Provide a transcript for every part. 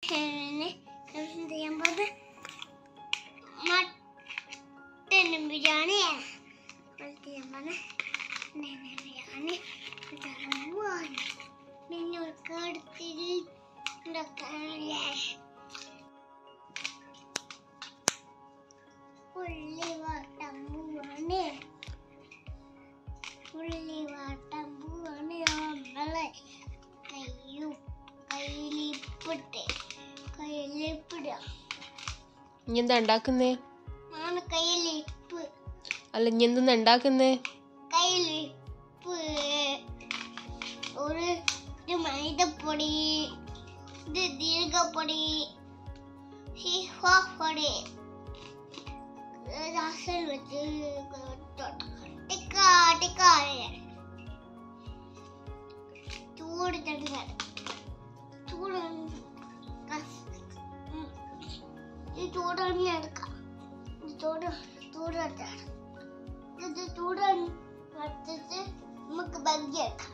പിന്നെ ദിവസം ചെയ്യാൻ പോകുന്നത് മട്ടൻ ബിരിയാണിയാണ് ചെയ്യാൻ പോകുന്നത് ബിരിയാണി പിന്നെ ഒരു കടുത്തിൽ ഉണ്ടാക്കാനല്ലേ ഉള്ളി വാട്ടാൻ പോവാണ് ഉള്ളി വാട്ടാൻ പോവാണ് നമ്മളെ കയ്യു കയ്യിലിപ്പിട്ട് കയ്യിലിപ്പിടുക ഇനി എന്താ ഉണ്ടാക്കുന്നേ ആണ് കയ്യിലിപ്പ് അല്ല ഇനി എന്തെന്നാ ഉണ്ടാക്കുന്നേ കയ്യിലിപ്പ് ഒരു ഇത് മൈദപ്പൊടി ഇത് ദീർഘപ്പൊടി പൊടി രസം വെച്ച് ടിക്ക ടിക്ക ചൂട് തന്നെ ചൂട് ഈ ചൂട് തന്നെ എടുക്കാം ഇത് ചൂട് ചൂട് വെച്ചാണ് ഇത് ചൂട് വെച്ചിട്ട് നമുക്ക് ബഗ്ഗി എടുക്കാം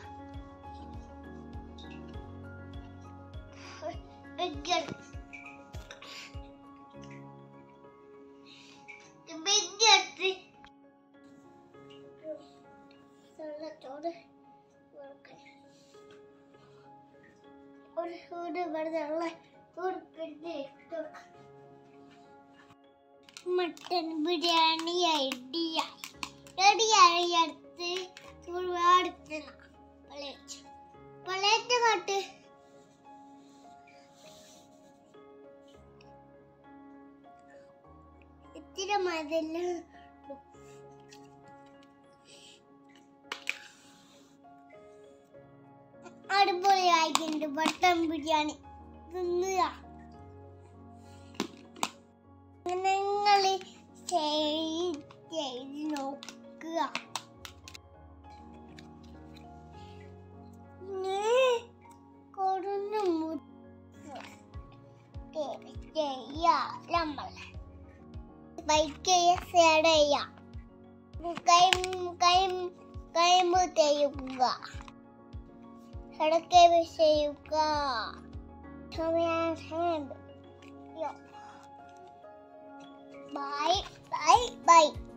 ബഗ്ഗി എടുക്കാം ബഗ്ഗി എടുത്ത് ചോട് ഒരു ചൂട് വെറുതെ ഉള്ള ചൂട് പിന്നെ ഇട്ട് വെക്കാം മട്ടൻ ബിരിയാണി റെഡിയായി റെഡിയായി അടുത്ത് ചൂടുവാടുത്ത വളയച്ചു വളയത്ത് കാട്ട് ഇത്തിരി മതില് അടിപൊളിയായിട്ടുണ്ട് മട്ടൻ ബിരിയാണി തിന്നുക നിങ്ങൾ ചെയ്ത് ചെയ്ത് നോക്കുക കൊടുന്നു ചെയ്യാം നമ്മൾ ബൈക്ക് ഷെയർ ചെയ്യാം കൈ കൈ കൈമ്പ് ചെയ്യുക സടക്കൈവ് ചെയ്യുക സമയം ബൈ ബൈ ബൈ